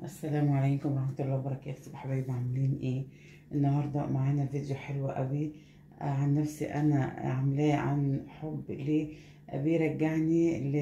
السلام عليكم ورحمة الله وبركاته حبايبي عاملين ايه النهاردة معانا فيديو حلو قوي آه، عن نفسي انا عاملاه عن حب ليه بيرجعني ل...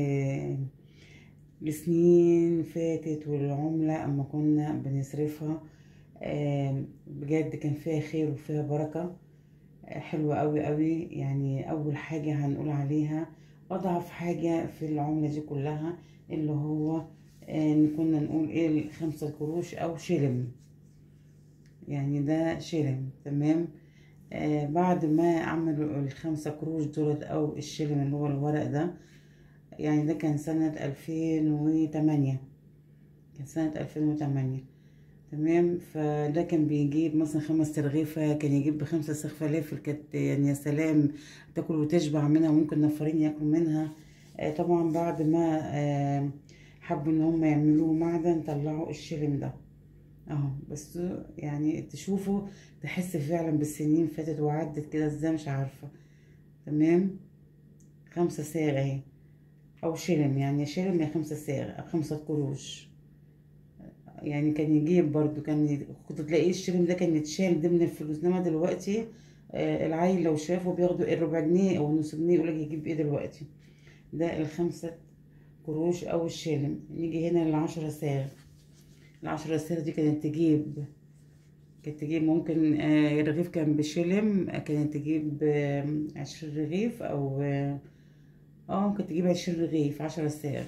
لسنين فاتت والعملة اما كنا بنصرفها آه، بجد كان فيها خير وفيها بركة آه، حلوة قوي قوي يعني اول حاجة هنقول عليها اضعف حاجة في العملة دي كلها اللي هو آه، كنا نقول ايه الخمسة قروش او شلم يعني ده شلم تمام آه بعد ما عملوا الخمسة قروش دولت او الشلم اللي هو الورق ده يعني ده كان سنة الفين وتمانية كان سنة الفين وتمانية تمام فده كان بيجيب مثلا خمس ترغيفة كان يجيب بخمسة سخ فلافل كانت يعني يا سلام تاكل وتشبع منها ممكن نفرين ياكلوا منها آه طبعا بعد ما آه حبوا ان هم يعملوه معدن طلعوا الشلم ده اهو بس يعني تشوفوا تحس فعلا بالسنين فاتت وعدت كده ازاي مش عارفة تمام خمسة ساغ اهي او شلم يعني شلم يا خمسة ساغ خمسة قروش يعني كان يجيب برضو كان كنت تلاقيه الشلم ده كان يتشال ضمن الفلوس انما دلوقتي آه العيل لو شافه بياخدوا الربع جنيه او النص جنيه يقولك يجيب ايه دلوقتي ده الخمسة قروش او الشلم نيجي هنا للعشرة ساغ العشرة ساغ دي كانت تجيب كانت تجيب ممكن آه رغيف كان بشلم كانت تجيب آه عشرين رغيف او اه ممكن تجيب عشرين رغيف عشرة ساغ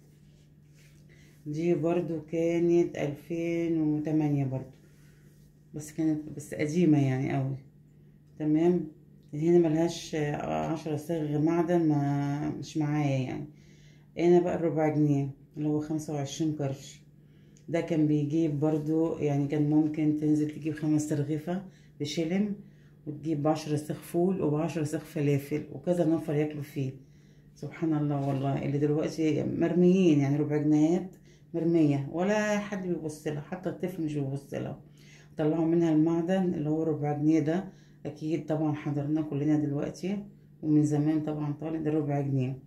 دي برضو كانت الفين وتمانية برضو بس كانت بس قديمة يعني اوي تمام هنا ملهاش عشرة صاغ غير معدن ما مش معايا يعني هنا بقى الربع جنيه اللي هو خمسة وعشرين قرش ده كان بيجيب برضو يعني كان ممكن تنزل تجيب خمس ترغيفة بشلم وتجيب بعشرة صاغ فول وبعشرة صاغ فلافل وكذا نفر ياكلوا فيه سبحان الله والله اللي دلوقتي مرميين يعني ربع جنيهات مرمية ولا حد بيبص لها حتى الطفل مش بيبص لها طلعوا منها المعدن اللي هو ربع جنيه ده اكيد طبعا حضرناه كلنا دلوقتي ومن زمان طبعا طالع ده ربع جنيه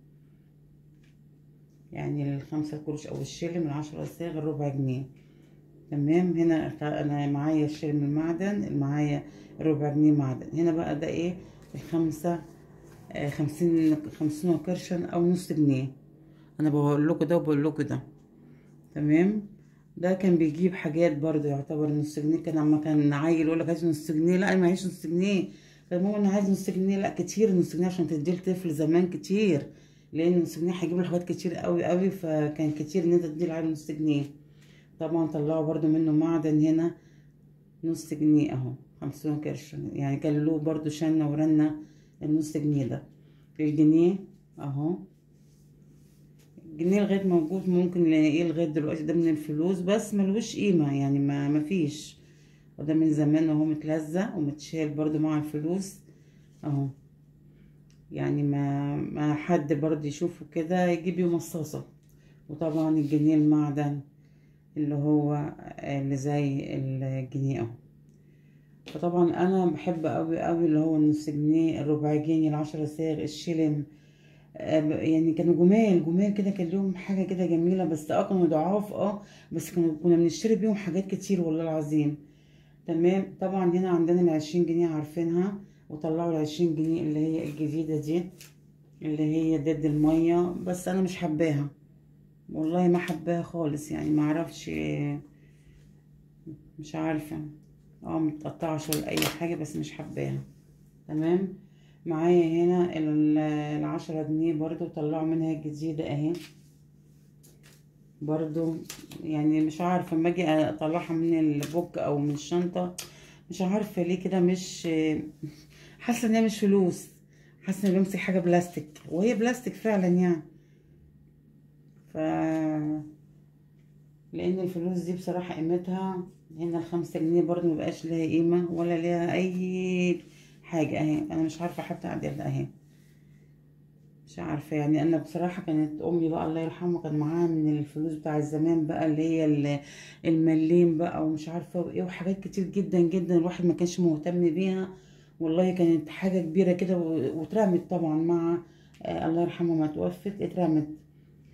يعني الخمسة قروش او الشلم العشرة صاغ الربع جنيه تمام هنا انا معايا الشلم المعدن معايا ربع جنيه معدن هنا بقى ده ايه الخمسة آه خمسين خمسين قرشا او نص جنيه انا بقول لكم ده وبقول لكم ده تمام ده كان بيجيب حاجات برضه يعتبر نص جنيه كان اما كان عيل يقول لك عايز نص جنيه لا انا معيش نص جنيه فالمهم انا عايز نص جنيه لا كتير نص جنيه عشان تديه لطفل زمان كتير لان نص جنيه هيجيب له حاجات كتير قوي قوي فكان كتير ان انت تديه العيل نص جنيه طبعا طلعوا برضه منه معدن هنا نص جنيه اهو خمسين قرش يعني كان له برضه شنه ورنه النص جنيه ده الجنيه اهو جنيه لغايه موجود ممكن نلاقيه لغايه دلوقتي ده من الفلوس بس ملوش قيمه يعني ما مفيش وده من زمان وهو متلزق ومتشال برضو مع الفلوس اهو يعني ما ما حد برضو يشوفه كده يجيب له مصاصه وطبعا الجنيه المعدن اللي هو اللي زي الجنيه اهو فطبعا انا بحب قوي قوي اللي هو النص جنيه الربع جنيه العشرة صاغ الشلم يعني كانوا جمال جمال كده كان لهم حاجه كده جميله بس اه كانوا ضعاف اه بس كانوا كنا بنشتري بيهم حاجات كتير والله العظيم تمام طبعا هنا عندنا العشرين جنيه عارفينها وطلعوا العشرين جنيه اللي هي الجديده دي اللي هي ضد الميه بس انا مش حباها والله ما حباها خالص يعني ما اعرفش مش عارفه اه متقطعش ولا اي حاجه بس مش حباها تمام معايا هنا العشرة جنيه برضو طلعوا منها الجديدة اهي برضو يعني مش عارفة اما اجي اطلعها من البوك او من الشنطة مش عارفة ليه كده مش حاسة ان هي مش فلوس حاسة ان بمسك حاجة بلاستيك وهي بلاستيك فعلا يعني ف لان الفلوس دي بصراحة قيمتها هنا الخمسة جنيه برضو مبقاش لها قيمة ولا ليها اي حاجة اهي انا مش عارفة حتى اعدلها اهي مش عارفة يعني انا بصراحة كانت امي بقى الله يرحمها كان معاها من الفلوس بتاع الزمان بقى اللي هي المليم بقى ومش عارفة ايه وحاجات كتير جدا جدا الواحد ما كانش مهتم بيها والله كانت حاجة كبيرة كده واترمت طبعا مع آه الله يرحمها ما توفت اترمت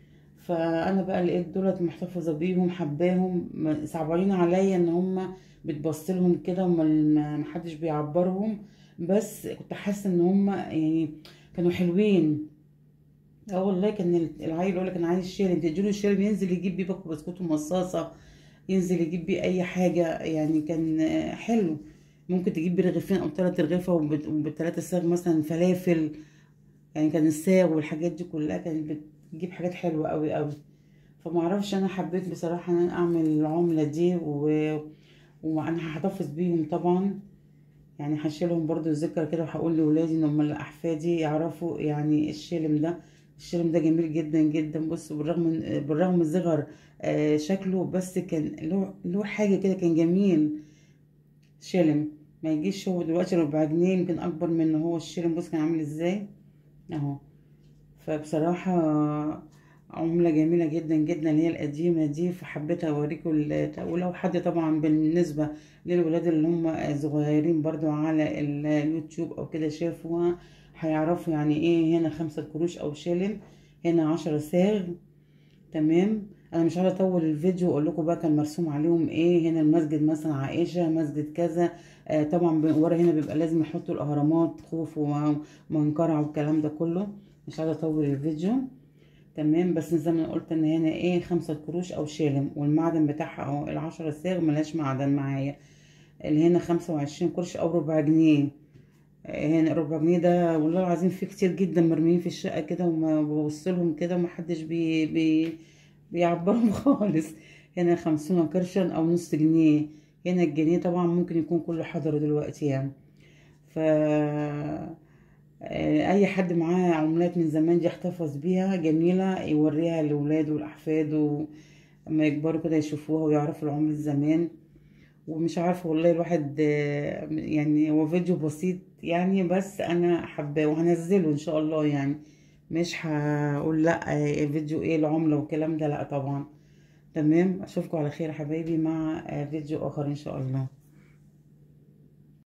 فانا بقى لقيت دولت محتفظه بيهم حباهم م- صعبانين عليا ان هم بتبصلهم كده وما محدش بيعبرهم بس كنت حاسه ان هم يعني كانوا حلوين اه والله كان ال- العيل يقول لك انا عايز شيرين تديله شيرين ينزل يجيب بيه باكو بسكوت ومصاصه ينزل يجيب بيه اي حاجه يعني كان آه، حلو ممكن تجيب بيه رغيفين او ثلاث رغيفه وبت- وبالثلاثه صاغ مثلا فلافل يعني كان الساغ والحاجات دي كلها كانت بتجيب حاجات حلوه قوي قوي فما اعرفش انا حبيت بصراحه ان انا اعمل العمله دي و... وانا هحتفظ بيهم طبعا يعني هشيلهم برضو ذكرى كده وهقول لولادي ان هم احفادي يعرفوا يعني الشلم ده الشلم ده جميل جدا جدا بص بالرغم من بالرغم من صغر آه، شكله بس كان له له حاجه كده كان جميل شلم ما يجيش هو دلوقتي ربع جنيه يمكن اكبر من إن هو الشلم بص كان عامل ازاي اهو فبصراحة عملة جميلة جدا جدا اللي هي القديمة دي فحبيت اوريكم ال- ولو حد طبعا بالنسبة للولاد اللي هم صغيرين برضو على ال- اليوتيوب او كده شافوها هيعرفوا يعني ايه هنا خمسة قروش او شلم هنا عشرة ساغ تمام انا مش عايزه اطول الفيديو واقول لكم بقى كان مرسوم عليهم ايه هنا المسجد مثلا عائشه مسجد كذا آه طبعا ب- ورا هنا بيبقى لازم يحطوا الاهرامات خوف وم- ومنقرع والكلام ده كله مش عايزه اطول الفيديو تمام بس زي ما قلت ان هنا ايه خمسة قروش او شالم والمعدن بتاعها اهو العشرة صاغ ملهاش معدن معايا اللي هنا خمسة وعشرين قرش او ربع جنيه آه، هنا ربع جنيه ده والله العظيم في كتير جدا مرميين في الشقة كده وما بوصلهم كده ومحدش بي بي بيعبرهم خالص هنا خمسون قرشا او نص جنيه هنا الجنيه طبعا ممكن يكون كله حضره دلوقتي يعني ف آه، اي حد معاه عملات من زمان دي يحتفظ بيها جميلة يوريها لاولاده ولاحفاده اما يكبروا كده يشوفوها ويعرفوا العملة زمان ومش عارفة والله الواحد آه، يعني هو فيديو بسيط يعني بس انا حباه وهنزله ان شاء الله يعني مش هقول لا آه، فيديو ايه العملة والكلام ده لا طبعا تمام اشوفكم على خير يا حبايبي مع آه، فيديو اخر ان شاء الله